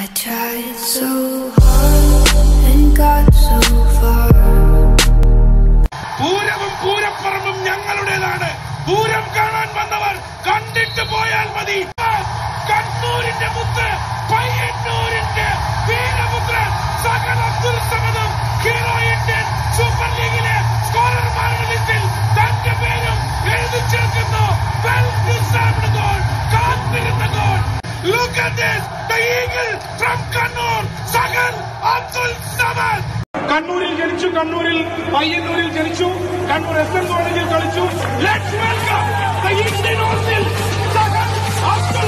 I tried so hard and got so far. പൂരവും പൂരപ്പറമ്പും ഞങ്ങളുടേതാണ് Pooram കാണാൻ വന്നവർ കണ്ടിട്ട് പോയാൽ മതി കണ്ണൂരിന്റെ മുത്ത് പയ്യന്നൂരിന്റെ വീരപുത്രൻ സകല അബ്ദുൽ സമദും ഹീറോ ഇന്ത്യൻ സൂപ്പർ ലീഗിലെ സ്കോറർമാരുടെ ലിസ്റ്റിൽ തന്റെ പേരും എഴുതി ചേർക്കുന്നു വെൽ ഡിസേർവ്ഡ് ഗോൾ കാത്തിരുന്ന goal Look at this, the eagle from Kannur, Sagal Abdul Samad. കണ്ണൂരിൽ ജനിച്ചു കണ്ണൂരിൽ പയ്യന്നൂരിൽ ജനിച്ചു കണ്ണൂർ എസ് എൻ കോളേജിൽ കളിച്ചു let's welcome the Indian Ozil Sahal Abdul